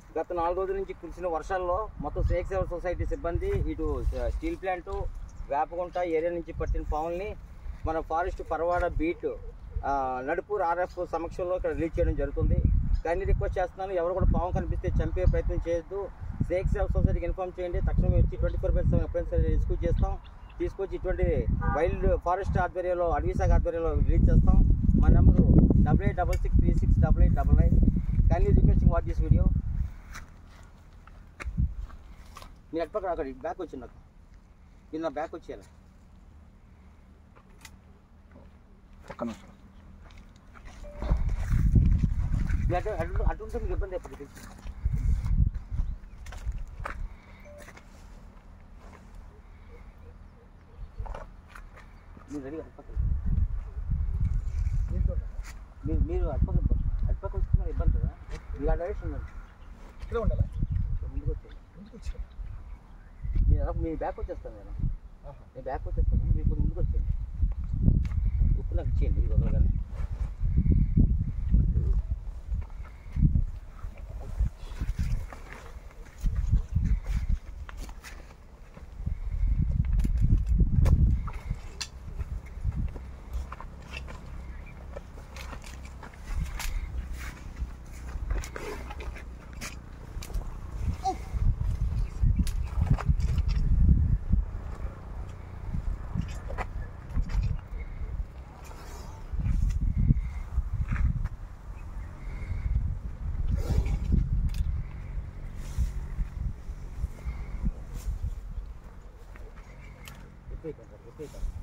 గత నాలుగు రోజుల నుంచి కురిసిన వర్షాల్లో మొత్తం స్నేక్ సేవర్ సొసైటీ సిబ్బంది ఇటు స్టీల్ ప్లాంట్ వేపగుంట ఏరియా నుంచి పట్టిన పాముల్ని మన ఫారెస్ట్ పరవాడ బీట్ ఆ, నడుపూర్ ఆర్ఎఫ్ సమక్షంలో ఇక్కడ రిలీజ్ చేయడం జరుగుతుంది కానీ రిక్వెస్ట్ చేస్తున్నాను ఎవరు కూడా పాము కనిపిస్తే చంపే ప్రయత్నం చేయొద్దు స్నేక్ సేవర్ సొసైటీకి ఇన్ఫార్మ్ చేయండి తక్షణం వచ్చి ట్వంటీ ఫోర్ బై సెవెన్ ఎప్పుడైనా సరే రెస్క్యూ చేస్తాం తీసుకొచ్చి ఇటువంటి వైల్డ్ ఫారెస్ట్ ఆధ్వర్యంలో అడవి శాఖ ఆధ్వర్యంలో రిలీజ్ చేస్తాం మా number double eight double six three six double eight double nine can you requesting what this video నేను అటు పక్కన అక్కడ బ్యాక్ వచ్చింది నాకు ఇది నా బ్యాక్ వచ్చేయాలి పక్కన మీరు అటు అటు అటు ఉంటే మీకు ఇబ్బంది ఎప్పుడు మీరు రెడీ అటు పక్కన మీరు మీరు అటు పక్కన అటు పక్కన వస్తే మరి ఇబ్బంది కదా మీరు ఆ డైరెక్షన్ ఉండండి ఇక్కడ ఉండాలి ముందుకు వచ్చేయండి ఎందుకు వచ్చారు నేను అలా మీ బ్యాక్ వచ్చేస్తాను నేను నేను బ్యాక్ వచ్చేస్తాను మీరు కొంచెం ముందుకు వచ్చేయండి ఉప్పు నాకు ఇచ్చేయండి ఇది వదలగానే చెప్పేయకండి సార్ చెప్పేయకండి